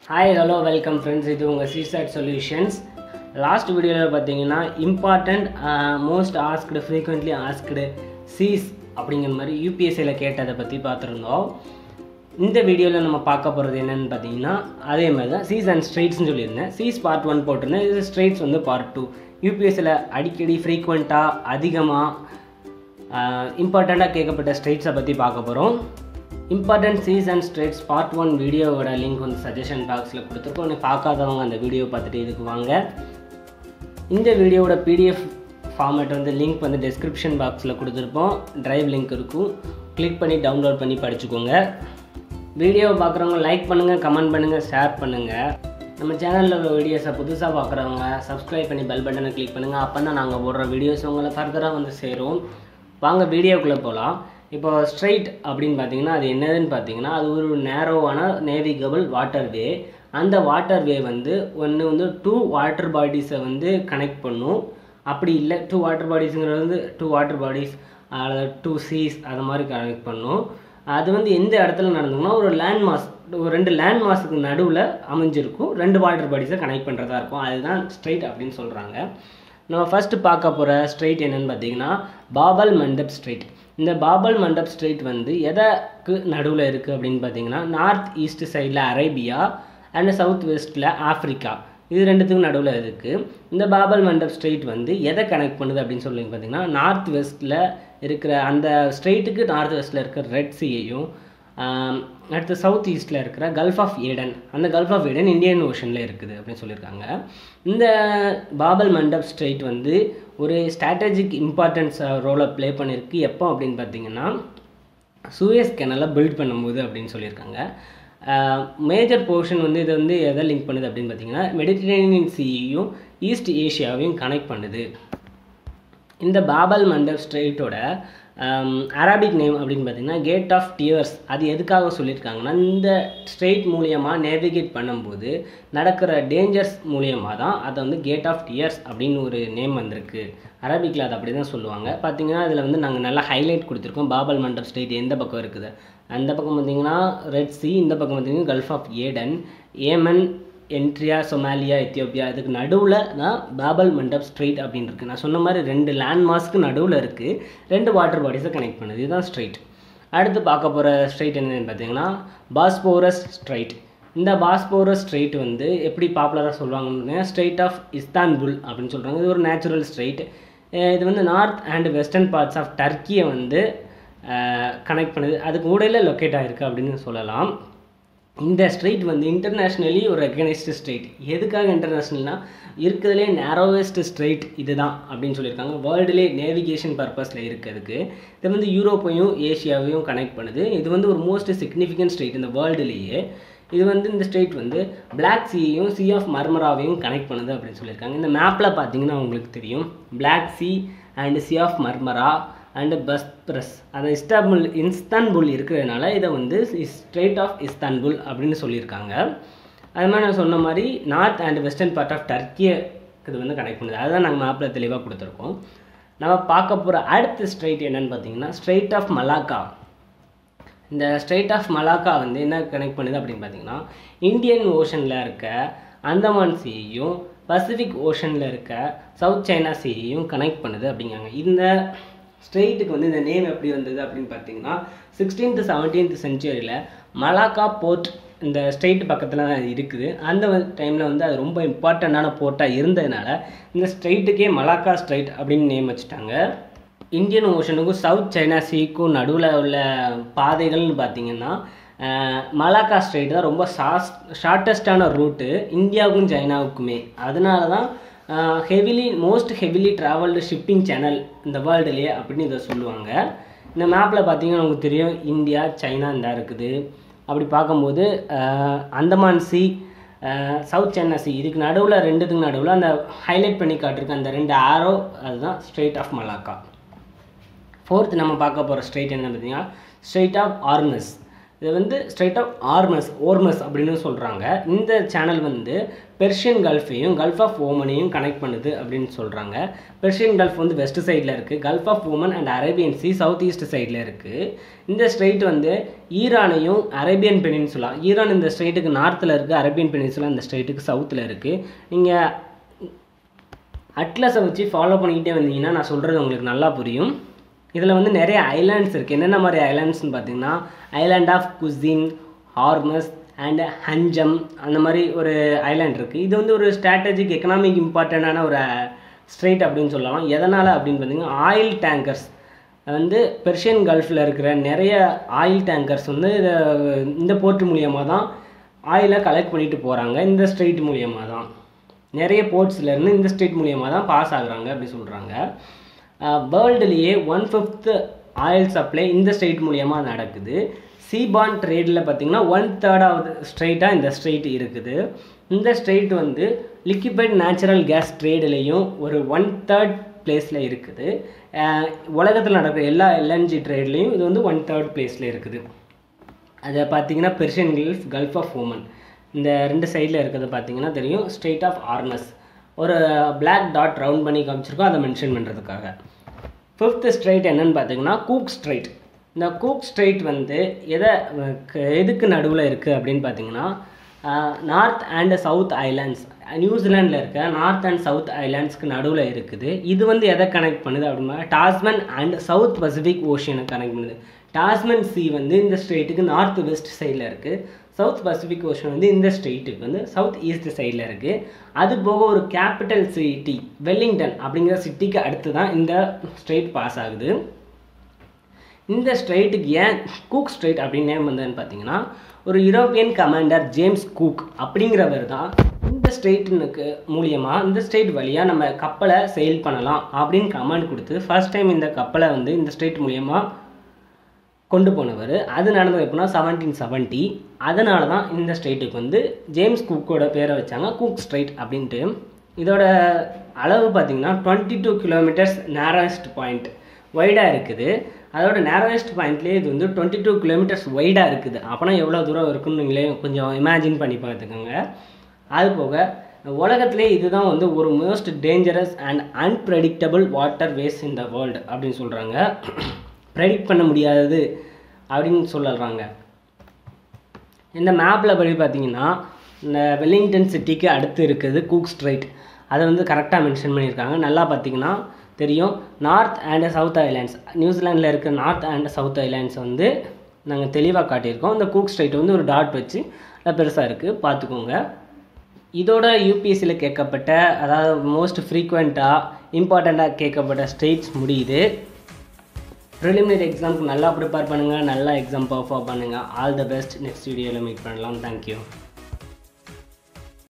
hi hello welcome friends இது உங்கள் CSAT solutions last வீடியோவில் பார்த்தீங்கன்னா important most asked frequently asked seas அப்படிங்கிற மாதிரி யூபிஎஸ்சியில் கேட்டதை பற்றி பார்த்துருந்தோம் இந்த வீடியோவில் நம்ம பார்க்க போகிறது என்னென்னு பார்த்தீங்கன்னா அதே மாதிரி தான் சீஸ் அண்ட் ஸ்ட்ரெயிட்ஸ்னு சொல்லியிருந்தேன் சீஸ் பார்ட் ஒன் போட்டிருந்தேன் இது ஸ்ட்ரெயிட்ஸ் வந்து பார்ட் டூ யூபிஎஸ்சியில் அடிக்கடி ஃப்ரீக்வெண்ட்டாக அதிகமாக இம்பார்ட்டண்ட்டாக கேட்கப்பட்ட ஸ்ட்ரெயிட்ஸை பற்றி பார்க்க போகிறோம் important seas and straits part one வீடியோவோட லிங்க் வந்து சஜஷன் பாக்ஸில் கொடுத்துருக்கோம் நீ பார்க்காதவங்க அந்த வீடியோ பார்த்துட்டு இதுக்கு வாங்க இந்த வீடியோவோட பிடிஎஃப் ஃபார்மேட் வந்து லிங்க் வந்து டிஸ்கிரிப்ஷன் பாக்ஸில் கொடுத்துருப்போம் டிரைவ் லிங்க் இருக்கும் கிளிக் பண்ணி டவுன்லோட் பண்ணி படிச்சுக்கோங்க வீடியோவை பார்க்குறவங்க லைக் பண்ணுங்கள் கமெண்ட் பண்ணுங்கள் ஷேர் பண்ணுங்கள் நம்ம சேனலில் உள்ள வீடியோஸை புதுசாக பார்க்குறவங்க சப்ஸ்கிரைப் பண்ணி பெல் பட்டனை கிளிக் பண்ணுங்கள் அப்போ தான் நாங்கள் போடுற வீடியோஸ் உங்களை ஃபர்தராக வந்து சேரும் வாங்க வீடியோக்குள்ளே போகலாம் இப்போ ஸ்ட்ரைட் அப்படின்னு பார்த்தீங்கன்னா அது என்னதுன்னு பார்த்தீங்கன்னா அது ஒரு நேரோவான நேவிகபிள் வாட்டர் வே அந்த வாட்டர் வே வந்து ஒன்று வந்து டூ வாட்டர் பாடிஸை வந்து கனெக்ட் பண்ணும் அப்படி இல்லை டூ வாட்டர் பாடிஸுங்கிறது வந்து டூ வாட்டர் பாடிஸ் அல்லது டூ சீஸ் அது மாதிரி கனெக்ட் பண்ணும் அது வந்து எந்த இடத்துல நடந்ததுன்னா ஒரு லேண்ட் மாஸ் ஒரு ரெண்டு லேண்ட் மாஸுக்கு நடுவில் அமைஞ்சிருக்கும் ரெண்டு வாட்டர் பாடிஸை கனெக்ட் பண்ணுறதா இருக்கும் அதுதான் ஸ்ட்ரைட் அப்படின்னு சொல்கிறாங்க நம்ம ஃபஸ்ட்டு பார்க்க போகிற ஸ்ட்ரெயிட் என்னென்னு பார்த்தீங்கன்னா பாபல் மண்டப் ஸ்ட்ரெயிட் இந்த பாபல் மண்டப் ஸ்ட்ரெயிட் வந்து எதற்கு நடுவில் இருக்குது அப்படின்னு பார்த்தீங்கன்னா நார்த் ஈஸ்ட் சைடில் அரேபியா அண்ட் சவுத் வெஸ்ட்டில் ஆஃப்ரிக்கா இது ரெண்டுத்துக்கும் நடுவில் இருக்குது இந்த பாபல் மண்டப் ஸ்ட்ரெயிட் வந்து எதை கனெக்ட் பண்ணுது அப்படின்னு சொல்லி பார்த்தீங்கன்னா நார்த் வெஸ்ட்டில் இருக்கிற அந்த ஸ்ட்ரெயிட்டுக்கு நார்த் வெஸ்ட்டில் இருக்கிற ரெட் சீயையும் அடுத்து சவுத் ஈஸ்ட்டில் இருக்கிற கல்ஃப் ஆஃப் ஏடன் அந்த கல்ஃப் ஆஃப் ஏடன் இந்தியன் ஓஷனில் இருக்குது அப்படின்னு சொல்லியிருக்காங்க இந்த பாபல் மண்டப் ஸ்ட்ரெயிட் வந்து ஒரு ஸ்ட்ராட்டஜிக் இம்பார்ட்டன்ஸ் ரோலை ப்ளே பண்ணியிருக்கு எப்போ அப்படின்னு பார்த்தீங்கன்னா சூயஸ் கெனலை பில்ட் பண்ணும்போது அப்படின்னு சொல்லியிருக்காங்க மேஜர் போர்ஷன் வந்து இதை வந்து எதை லிங்க் பண்ணுது அப்படின்னு பார்த்தீங்கன்னா மெடிட்டரேனியன் சீயையும் ஈஸ்ட் ஏஷியாவையும் கனெக்ட் பண்ணுது இந்த பாபல் மண்டப் ஸ்ட்ரெயிட்டோட அரபிக் நேம் அப்படின்னு பார்த்தீங்கன்னா கேட் ஆஃப் டியர்ஸ் அது எதுக்காக சொல்லியிருக்காங்கன்னா இந்த ஸ்ட்ரெயிட் மூலியமாக நேவிகேட் பண்ணும்போது நடக்கிற டேஞ்சர்ஸ் மூலியமாக தான் அதை வந்து கேட் ஆஃப் டியர்ஸ் அப்படின்னு ஒரு நேம் வந்திருக்கு அரபிக்கில் அது அப்படி தான் சொல்லுவாங்க பார்த்தீங்கன்னா அதில் வந்து நாங்கள் நல்லா ஹைலைட் கொடுத்துருக்கோம் பாபல் மண்டப் ஸ்ட்ரெயிட் எந்த பக்கம் இருக்குது அந்த பக்கம் பார்த்தீங்கன்னா ரெட் சி இந்த பக்கம் பார்த்தீங்கன்னா gulf of Aden Yemen Eritrea Somalia Ethiopia இதுக்கு நடுவில் தான் பாபல் மண்டப் ஸ்ட்ரெயிட் அப்படின்னு இருக்குது நான் சொன்ன மாதிரி ரெண்டு லேண்ட் மாஸ்க்கு நடுவில் இருக்குது ரெண்டு வாட்டர் பாடிஸை கனெக்ட் பண்ணுது இதுதான் ஸ்ட்ரெயிட் அடுத்து பார்க்க போகிற ஸ்ட்ரெயிட் என்னென்னு பார்த்தீங்கன்னா பாஸ்போரஸ் ஸ்ட்ரெயிட் இந்த பாஸ்போரஸ் ஸ்ட்ரெயிட் வந்து எப்படி பாப்புலராக சொல்லுவாங்கன்னா ஸ்ட்ரெயிட் ஆஃப் இஸ்தான்புல் அப்படின்னு சொல்கிறாங்க இது ஒரு நேச்சுரல் ஸ்ட்ரெயிட் இது வந்து north and western parts of டர்க்கியை வந்து கனெக்ட் பண்ணுது அதுக்கு ஊடையில் லொக்கேட் ஆகிருக்கு அப்படின்னு சொல்லலாம் இந்த ஸ்ட்ரெயிட் வந்து இன்டர்நேஷ்னலி ஒரு ரெக்கனைஸ்டு ஸ்ட்ரெயிட் எதுக்காக இன்டர்நேஷ்னல்னால் இருக்கிறதுலே நேரோவஸ்ட் ஸ்ட்ரெயிட் இதுதான் அப்படின்னு சொல்லியிருக்காங்க வேர்ல்டுலே நேவிகேஷன் பர்பஸில் இருக்கிறதுக்கு இது வந்து யூரோப்பையும் ஏஷியாவையும் கனெக்ட் பண்ணுது இது வந்து ஒரு மோஸ்ட் சிக்னிஃபிகண்ட் ஸ்ட்ரெயிட் இந்த வேர்ல்டுலேயே இது வந்து இந்த ஸ்ட்ரெயிட் வந்து பிளாக் சீயையும் சி ஆஃப் மர்மராவையும் கனெக்ட் பண்ணுது அப்படின்னு சொல்லியிருக்காங்க இந்த மேப்பில் பார்த்தீங்கன்னா உங்களுக்கு தெரியும் black sea and sea of Marmara and Bosphorus அந்த இஸ்தான்புல் இஸ்தான்புல் இருக்கிறதுனால இதை வந்து ஸ்ட்ரெயிட் ஆஃப் இஸ்தான்புல் அப்படின்னு சொல்லியிருக்காங்க அது மாதிரி நான் சொன்ன மாதிரி north and western part of டர்க்கியை இது வந்து கனெக்ட் பண்ணுது அதுதான் நாங்கள் மேப்பில் தெளிவாக கொடுத்துருக்கோம் நம்ம பார்க்க போகிற அடுத்த ஸ்ட்ரெயிட் என்னென்னு பார்த்தீங்கன்னா ஸ்ட்ரெயிட் ஆஃப் மலாக்கா இந்த ஸ்ட்ரெயிட் ஆஃப் மலாக்கா வந்து என்ன கனெக்ட் பண்ணுது அப்படின்னு பார்த்தீங்கன்னா இந்தியன் ஓஷனில் இருக்க அந்தமான் சீயையும் பசிபிக் ஓஷனில் இருக்க சவுத் சைனா சீயையும் கனெக்ட் பண்ணுது அப்படிங்காங்க இந்த ஸ்ட்ரெயிட்டுக்கு வந்து இந்த நேம் எப்படி வந்தது அப்படின்னு பார்த்தீங்கன்னா சிக்ஸ்டீன்த் செவன்டீன்த் செஞ்சுரியில் மலாக்கா போர்ட் இந்த ஸ்ட்ரெயிட் பக்கத்தில் தான் இருக்குது அந்த டைமில் வந்து அது ரொம்ப இம்பார்ட்டண்ட்டான போர்ட்டாக இருந்ததுனால இந்த ஸ்ட்ரெயிட்டுக்கே மலாக்கா ஸ்ட்ரெயிட் அப்படின்னு நேம் வச்சுட்டாங்க இந்தியன் ஓஷனுக்கும் சவுத் சைனா சீக்கும் நடுவில் உள்ள பாதைகள்னு பார்த்தீங்கன்னா மலாக்கா ஸ்ட்ரெயிட் தான் ரொம்ப ஷாஸ் ஷார்ட்டஸ்டான ரூட்டு இந்தியாவுக்கும் சைனாவுக்குமே அதனால தான் heavily most heavily travelled shipping channel இந்த வேர்ல்டுலேயே அப்படின்னு இதை சொல்லுவாங்க இந்த மேப்பில் பார்த்தீங்கன்னா உங்களுக்கு தெரியும் இந்தியா சைனா இந்த இருக்குது அப்படி பார்க்கும்போது Andaman sea south China sea இதுக்கு நடுவில் ரெண்டுத்துக்கு நடுவில் அந்த ஹைலைட் பண்ணி காட்டிருக்க அந்த ரெண்டு ஆரோ அதுதான் ஸ்ட்ரெயிட் ஆஃப் மலாக்கா ஃபோர்த் நம்ம பார்க்க போகிற ஸ்ட்ரெயிட் என்ன பார்த்தீங்கன்னா ஸ்ட்ரெயிட் ஆஃப் ஆர்னஸ் இது வந்து ஸ்ட்ரைட் ஆஃப் ஆர்மஸ் ஓர்மஸ் அப்படின்னு சொல்கிறாங்க இந்த சேனல் வந்து பெர்ஷியன் கல்ஃபையும் கல்ஃப் ஆஃப் ஓமனையும் கனெக்ட் பண்ணுது அப்படின்னு சொல்கிறாங்க பெர்ஷியன் கல்ஃப் வந்து வெஸ்ட் சைடில் இருக்குது gulf of Oman and Arabian sea south east சைடில் இருக்குது இந்த ஸ்ட்ரைட் வந்து ஈரானையும் அரேபியன் பெனின்சுலா ஈரான் இந்த ஸ்ட்ரைட்டுக்கு நார்த்தில் இருக்குது அரேபியன் பெனின்சுலா இந்த ஸ்ட்ரைட்டுக்கு சவுத்தில் இருக்குது நீங்கள் அட்லஸை வச்சு ஃபாலோ பண்ணிக்கிட்டே வந்தீங்கன்னா நான் சொல்கிறது உங்களுக்கு நல்லா புரியும் இதில் வந்து நிறைய ஐலாண்ட்ஸ் இருக்குது என்னென்ன மாதிரி ஐலாண்ட்ஸ்னு பார்த்தீங்கன்னா island of Qeshm Hormuz and Hengam அந்த மாதிரி ஒரு ஐலாண்ட் இருக்குது இது வந்து ஒரு ஸ்ட்ராட்டஜிக் எக்கனாமிக் இம்பார்ட்டண்ட்டான ஒரு ஸ்ட்ரெயிட் அப்படின்னு சொல்லலாம் எதனால் அப்படின்னு பார்த்தீங்கன்னா ஆயில் டேங்கர்ஸ் வந்து பெர்ஷியன் கல்ஃபில் இருக்கிற நிறைய ஆயில் டேங்கர்ஸ் வந்து இதை இந்த போர்ட் மூலியமாக தான் ஆயிலை கலெக்ட் பண்ணிட்டு போகிறாங்க இந்த ஸ்ட்ரெயிட் மூலியமாக தான் நிறைய போர்ட்ஸ்லேருந்து இந்த ஸ்ட்ரெயிட் மூலியமாக தான் பாஸ் ஆகுறாங்க அப்படி சொல்கிறாங்க வேர்ல்டுலேயே ஒன் ஃபிஃப்த்து ஆயில் சப்ளை இந்த ஸ்ட்ரெயிட் மூலியமாக நடக்குது சீபான் ட்ரேடில் பார்த்தீங்கன்னா ஒன் தேர்டாவது ஸ்ட்ரெயிட்டாக இந்த ஸ்ட்ரெயிட் இருக்குது இந்த ஸ்ட்ரெயிட் வந்து லிக்விஃபைட் நேச்சுரல் கேஸ் ட்ரேட்லேயும் ஒரு ஒன் தேர்ட் பிளேஸில் இருக்குது உலகத்தில் நடக்கிற எல்லா எல்என்ஜி ட்ரேட்லேயும் இது வந்து ஒன் தேர்ட் பிளேஸில் இருக்குது அதை பார்த்தீங்கன்னா Persian gulf gulf of Oman இந்த ரெண்டு சைடில் இருக்கிறது பார்த்தீங்கன்னா தெரியும் ஸ்ட்ரெயிட் ஆஃப் ஆர்னஸ் ஒரு பிளாக் டாட் ரவுண்ட் பண்ணி காமிச்சிருக்கோம் அதை மென்ஷன் பண்ணுறதுக்காக ஃபிஃப்த் ஸ்ட்ரைட் என்னன்னு பார்த்தீங்கன்னா கூக் ஸ்ட்ரைட் இந்த கூக் ஸ்ட்ரைட் வந்து எதை எதுக்கு நடுவில் இருக்குது அப்படின்னு பார்த்தீங்கன்னா நார்த் அண்ட் சவுத் ஐலாண்ட்ஸ் நியூசிலாண்டில் இருக்க நார்த் அண்ட் சவுத் ஐலாண்ட்ஸ்க்கு நடுவில் இருக்குது இது வந்து எதை கனெக்ட் பண்ணுது அப்படின்னா டாஸ்மன் அண்ட் சவுத் பசிபிக் ஓஷியனை கனெக்ட் பண்ணுது டாஸ்மன் சி வந்து இந்த ஸ்ட்ரெயிட்டுக்கு நார்த் வெஸ்ட் சைடில் இருக்குது சவுத் பசிபிக் ஓஷன் வந்து இந்த ஸ்ட்ரெயிட்டுக்கு வந்து சவுத் ஈஸ்ட் சைடில் இருக்குது அது போக ஒரு கேபிட்டல் சிட்டி வெல்லிங்டன் அப்படிங்கிற சிட்டிக்கு அடுத்து தான் இந்த ஸ்ட்ரெயிட் பாஸ் ஆகுது இந்த ஸ்ட்ரெயிட்டுக்கு ஏன் கூக் ஸ்ட்ரெயிட் அப்படின்னு நேம் வந்ததுன்னு பார்த்தீங்கன்னா ஒரு யூரோப்பியன் கமாண்டர் ஜேம்ஸ் கூக் அப்படிங்கிறவர் தான் இந்த ஸ்ட்ரெயிட்டுனுக்கு மூலியமாக இந்த ஸ்ட்ரெயிட் வழியாக நம்ம கப்பலை செயில் பண்ணலாம் அப்படின்னு கமாண்ட் கொடுத்து ஃபர்ஸ்ட் டைம் இந்த கப்பலை வந்து இந்த ஸ்ட்ரெயிட் மூலியமாக கொண்டு போனவர் அது நடந்தது எப்படின்னா செவன்டீன் செவன்ட்டி அதனால தான் இந்த ஸ்ட்ரெயிட்டுக்கு வந்து ஜேம்ஸ் குக்கோட பேரை வச்சாங்க குக் ஸ்ட்ரெயிட் அப்படின்ட்டு இதோட அளவு பார்த்திங்கன்னா twenty two kilometres nearest point வைடாக இருக்குது அதோட நேரஸ்ட் பாயிண்ட்லேயே இது வந்து டுவெண்ட்டி டூ கிலோமீட்டர்ஸ் வைடாக இருக்குது அப்போனா எவ்வளோ தூரம் இருக்குன்னு நீங்களே கொஞ்சம் இமேஜின் பண்ணி பார்த்துக்கோங்க அது போக உலகத்திலே இதுதான் வந்து ஒரு most dangerous and unpredictable waterways in the world அப்படின்னு சொல்கிறாங்க ப்ரெடிக்ட் பண்ண முடியாதது அப்படின்னு சொல்லுறாங்க இந்த மேப்பில் படி பார்த்தீங்கன்னா இந்த வெல்லிங்டன் சிட்டிக்கு அடுத்து இருக்குது கூக் ஸ்ட்ரைட் அதை வந்து கரெக்டாக மென்ஷன் பண்ணியிருக்காங்க நல்லா பார்த்தீங்கன்னா தெரியும் நார்த் அண்ட் சவுத் ஐலாண்ட்ஸ் நியூசிலாண்டில் இருக்க நார்த் அண்ட் சவுத் ஐலாண்ட்ஸ் வந்து நாங்கள் தெளிவாக காட்டியிருக்கோம் இந்த கூக் ஸ்ட்ரைட் வந்து ஒரு டாட் வச்சு பெருசாக இருக்குது பார்த்துக்கோங்க இதோட யூபிஎஸ்சியில் கேட்கப்பட்ட அதாவது மோஸ்ட் ஃப்ரீக்வெண்ட்டாக இம்பார்ட்டண்ட்டாக கேட்கப்பட்ட ஸ்டேட்ஸ் முடியுது ப்ரிலிமினரி எக்ஸாமுக்கு நல்லா ப்ரிப்பேர் பண்ணுங்கள் நல்லா எக்ஸாம் பர்ஃபார்ம் பண்ணுங்கள் ஆல் த பெஸ்ட் நெக்ஸ்ட் வீடியோவில் மீட் பண்ணலாம் தேங்க்யூ